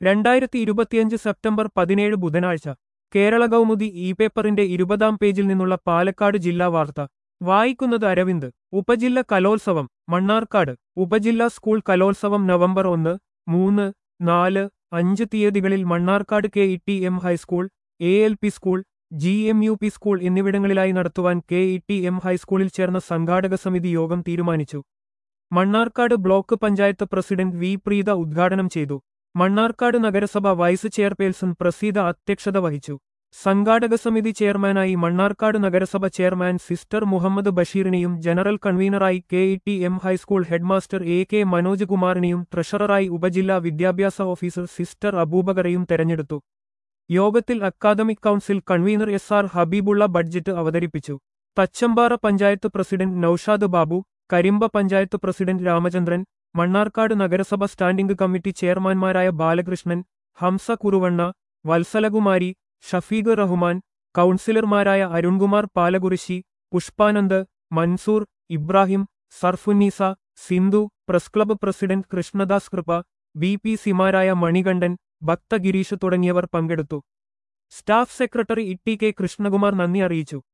രണ്ടായിരത്തി ഇരുപത്തിയഞ്ച് സെപ്റ്റംബർ പതിനേഴ് ബുധനാഴ്ച കേരള കൗമുദി ഇ പേപ്പറിന്റെ ഇരുപതാം പേജിൽ നിന്നുള്ള പാലക്കാട് ജില്ലാ വാർത്ത വായിക്കുന്നത് അരവിന്ദ് ഉപജില്ല കലോത്സവം മണ്ണാർക്കാട് ഉപജില്ലാ സ്കൂൾ കലോത്സവം നവംബർ ഒന്ന് മൂന്ന് നാല് അഞ്ച് തീയതികളിൽ Mannarkkad K E T M high school A L P school G M U P school എന്നിവിടങ്ങളിലായി നടത്തുവാൻ കെ ഇ ടി എം ഹൈസ്കൂളിൽ ചേർന്ന സംഘാടക സമിതി യോഗം തീരുമാനിച്ചു Mannarkkad block panchayat president V Preetha ഉദ്ഘാടനം ചെയ്തു മണ്ണാർക്കാട് നഗരസഭ വൈസ് ചെയർപേഴ്സൺ പ്രസീത അധ്യക്ഷത വഹിച്ചു സംഘാടക സമിതി ചെയർമാനായി മണ്ണാർക്കാട് നഗരസഭ ചെയർമാൻ സിസ്റ്റർ മുഹമ്മദ് ബഷീറിനെയും ജനറൽ കൺവീനറായി K E T M high school headmaster A K Manoj കുമാറിനെയും ട്രഷററായി ഉപജില്ലാ വിദ്യാഭ്യാസ ഓഫീസർ സിസ്റ്റർ അബൂബക്കറെയും തെരഞ്ഞെടുത്തു യോഗത്തിൽ academic council convener S R Habibulla budget അവതരിപ്പിച്ചു തച്ചമ്പാറ പഞ്ചായത്ത് പ്രസിഡന്റ് നൌഷാദ് ബാബു കരിമ്പ പഞ്ചായത്ത് പ്രസിഡന്റ് രാമചന്ദ്രൻ മണ്ണാർക്കാട് നഗരസഭ സ്റ്റാൻഡിംഗ് കമ്മിറ്റി ചെയർമാൻമാരായ ബാലകൃഷ്ണൻ ഹംസ കുറുവണ്ണ വത്സലകുമാരി ഷഫീഖ് റഹ്മാൻ കൗൺസിലർമാരായ Arunkumar Palakurissi Pushpanand Mansoor Ibrahim Sarfunneesa Sindhu press club president Krishnadas Kripa B P സിമാരായ മണികണ്ഠൻ ഭക്ത ഗിരീഷ് തുടങ്ങിയവർ പങ്കെടുത്തു staff secretary E T K Krishnakumar നന്ദി അറിയിച്ചു